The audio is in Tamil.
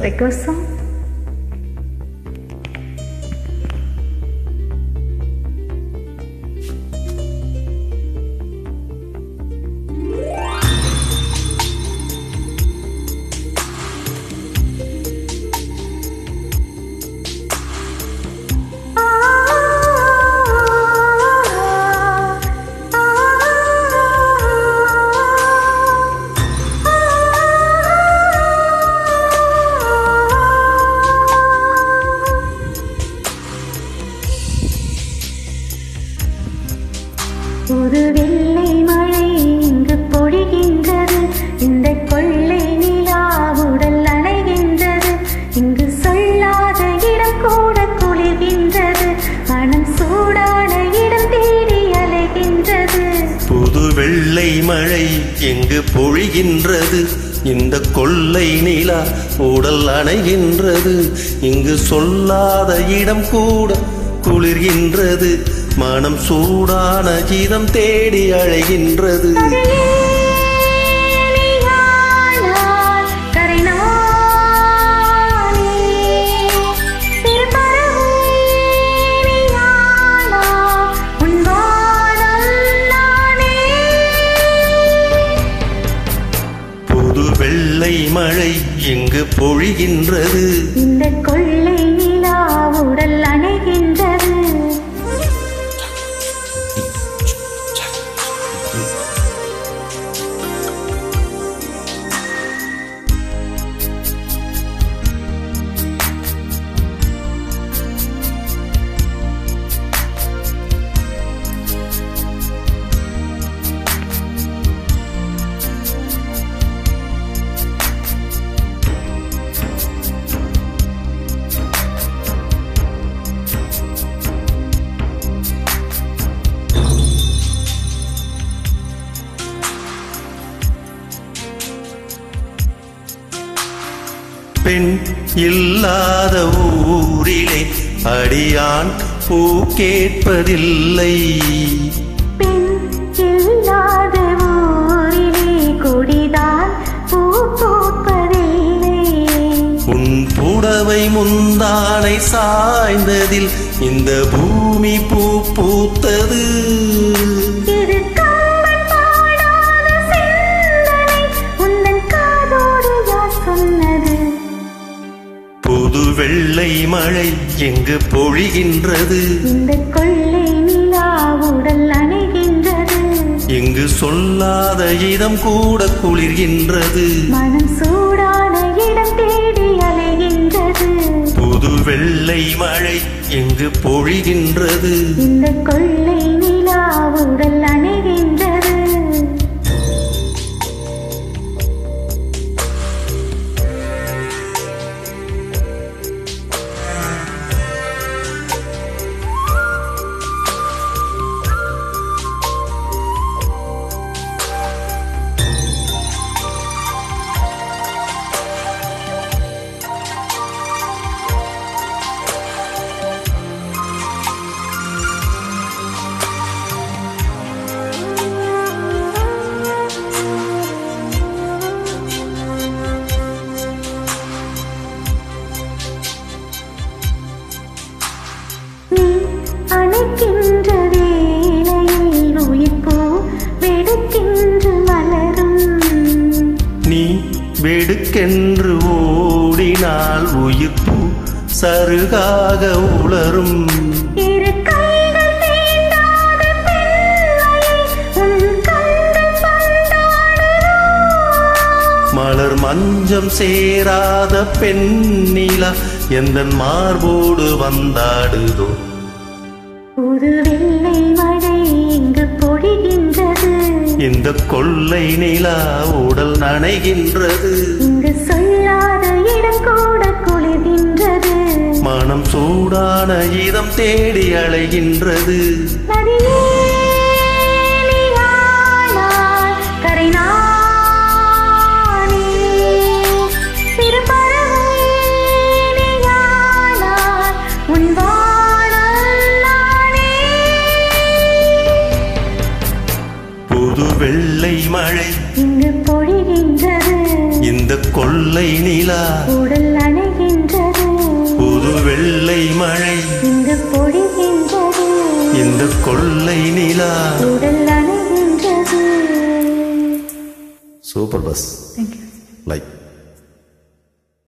request song. ஒரு வெள்ளை மழை இங்கு பொழிகின்றது இந்த கொள்ளை நிலா உடல் அணைகின்றது இங்கு சொல்லாத இடம் கூட குளிர்கின்றது மனம் சூடான இடம் தேடி அலைகின்றது புது வெள்ளை மழை எங்கு பொழிகின்றது இந்த கொள்ளை நிலா உடல் அணைகின்றது இங்கு சொல்லாத இடம் கூட குளிர்கின்றது மனம் சூடான கீதம் தேடி அழைகின்றது நீயானால் கரை நானே. திருப்பரவை நீயானால் உன் வானம் நானே. புது வெள்ளை மழை எங்கு பொழிகின்றது இந்த கொள்ளை நிலா உடல் அணைகின்றது பெண் இல்லாத ஊரிலே அடியான் பூ கேட்பதில்லை பெண் இல்லாத ஊரிலே கொடிதான் பூ பூப்பதில்லை உன் புடவை முந்தானை சாய்ந்ததில் இந்த பூமி பூ பூத்தது இது கம்பன் பாடாத சிந்தனை உந்தன் காதோடு யார் சொன்னது புது வெள்ளை மழை எங்கு பொழிகின்றது இந்த கொள்ளை நிலா உடல் அணைகின்றது எங்கு சொல்லாத இடம் கூட குளிர்கின்றது மனம் சூடான இடம் தேடி அலைகின்றது புது வெள்ளை மழை எங்கு பொழிகின்றது இந்த கொள்ளை நிலா உடல் அணைகின்றது நீ அணைக்கின்ற வேளையில் உயிர்ப்பூ வெடுக்கின்று மலரும் நீ வெடுக்கென்று ஓடினால் உயிர்ப்பு சருகாக உளரும் இரு கைகள் தீண்டாத பிள்ளையை உன் கண்கள் பந்தாடுதோ மலர் மஞ்சம் சேராத பெண்ணிலா எந்த மார்போடு வந்தாடுதோ புது வெள்ளை மழை இங்கு பொழிகின்றது இந்த கொள்ளை நிலா உடல் நனைகின்றது இங்கு சொல்லாத இடம் கூட குளிர்கின்றது மனம் சூடான இதம் தேடி அலைகின்றது நதியே நீயானால் கரை நானே. திருப்பரவை நீயானால் உன் வானம் நானே. புது வெள்ளை மழை இங்கு பொழிகின்றது இந்த கொள்ளை கொள்ளை நிலா உடல் அணைகின்றது புது வெள்ளை மழை இங்கு பொழிகின்றது இந்த கொள்ளை நிலா உடல் அணைகின்றது சூப்பர் பஸ் தேங்க்யூ லைக்